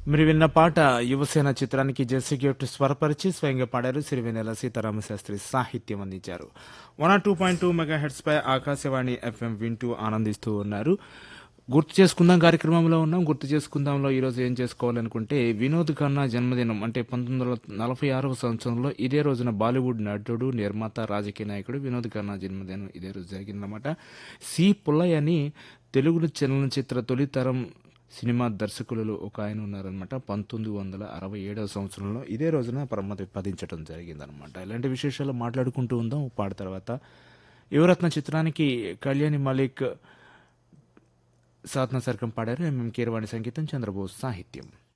మీరు విన్న పాట యువసేన చిత్రానికి జెస్సీ గిఫ్ట్ స్వరపరిచి స్వయంగా పాడారు సిరివెన్నెల సీతారామ శాస్త్రి సాహిత్యం అందించారు one R two point two megahertz పై ఆకాశవాణి ఎఫ్ఎం వింటూ ఆనందిస్తూ ఉన్నారు గుర్తు చేసుకుందాం కార్యక్రమంలో ఉన్నాం గుర్తు చేసుకుందాంలో ఈరోజు ఏం చేసుకోవాలనుకుంటే వినోద్ ఖన్నా జన్మదినం అంటే పంతొమ్మిది వందల నలభై ఆరవ సంవత్సరంలో ఇదే రోజున బాలీవుడ్ నటుడు నిర్మాత రాజకీయ నాయకుడు వినోద్ ఖన్నా జన్మదినం ఇదే రోజు జరిగిందన్నమాట సి పుల్లయ్య అని తెలుగు చలనచిత్ర తొలితరం సినిమా దర్శకులలో ఒక ఆయన ఉన్నారనమాట పంతొమ్మిది వందల అరవై ఏడవ సంవత్సరంలో ఇదే రోజున ప్రతిపాదించడం జరిగిందనమాట ఇలాంటి విశేషాలు మాట్లాడుకుంటూ ఉందాం ఒక పాట తర్వాత యువరత్న చిత్రానికి కళ్యాణి మలిక్ సాధన సర్గం పాడారు ఎంఎం కీరవాణి సంగీతం చంద్రబోస్ సాహిత్యం